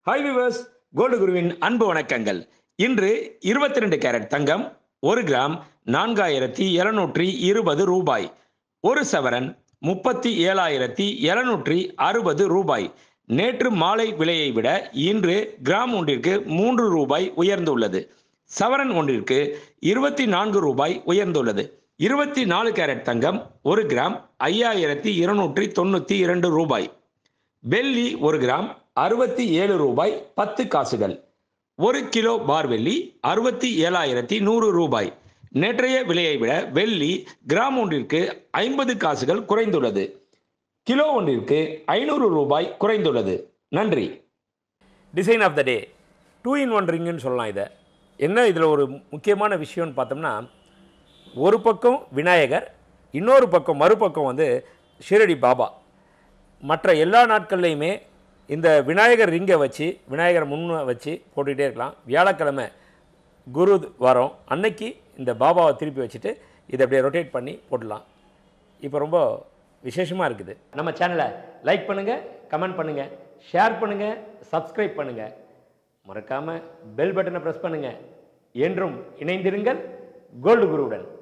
hi viewers gold குருவின் அன்பு வணக்கங்கள் இன்று இருபத்தி ரெண்டு கேரட் தங்கம் ஒரு கிராம் நான்காயிரத்தி எழுநூற்றி இருபது ரூபாய் ஒரு சவரன் முப்பத்தி ஏழாயிரத்தி எழுநூற்றி அறுபது ரூபாய் நேற்று மாலை விலையை விட இன்று கிராம் ஒன்றிற்கு மூன்று ரூபாய் உயர்ந்துள்ளது சவரன் ஒன்றிற்கு இருபத்தி நான்கு ரூபாய் உயர்ந்துள்ளது இருபத்தி நாலு கேரட் தங்கம் ஒரு கிராம் ஐயாயிரத்தி இருநூற்றி தொண்ணூற்றி இரண்டு ரூபாய் வெள்ளி ஒரு கிராம் அறுபத்தி ஏழு ரூபாய் பத்து காசுகள் ஒரு கிலோ பார் வெள்ளி அறுபத்தி ஏழாயிரத்தி நூறு ரூபாய் நேற்றைய விலையை விட வெள்ளி கிராம் ஒன்றிற்கு ஐம்பது காசுகள் குறைந்துள்ளது கிலோ ஒன்றிற்கு ஐநூறு ரூபாய் குறைந்துள்ளது நன்றி design of the day two in one ரிங்குன்னு சொல்லலாம் இதை என்ன இதில் ஒரு முக்கியமான விஷயம்னு பார்த்தோம்னா ஒரு பக்கம் விநாயகர் இன்னொரு பக்கம் மறுபக்கம் வந்து ஷிரடி பாபா மற்ற எல்லா நாட்கள்லையுமே இந்த விநாயகர் ரிங்கை வச்சு விநாயகரை முன்ன வச்சு போட்டுக்கிட்டே இருக்கலாம் வியாழக்கிழமை குரு வாரம் அன்னைக்கு இந்த பாபாவை திருப்பி வச்சுட்டு இதை அப்படியே ரொட்டேட் பண்ணி போடலாம் இப்போ ரொம்ப விசேஷமாக இருக்குது நம்ம சேனலை லைக் பண்ணுங்கள் கமெண்ட் பண்ணுங்கள் ஷேர் பண்ணுங்கள் சப்ஸ்கிரைப் பண்ணுங்கள் மறக்காமல் பெல் பட்டனை ப்ரெஸ் பண்ணுங்கள் என்றும் இணைந்திருங்கள் கோல்டு குருவுடன்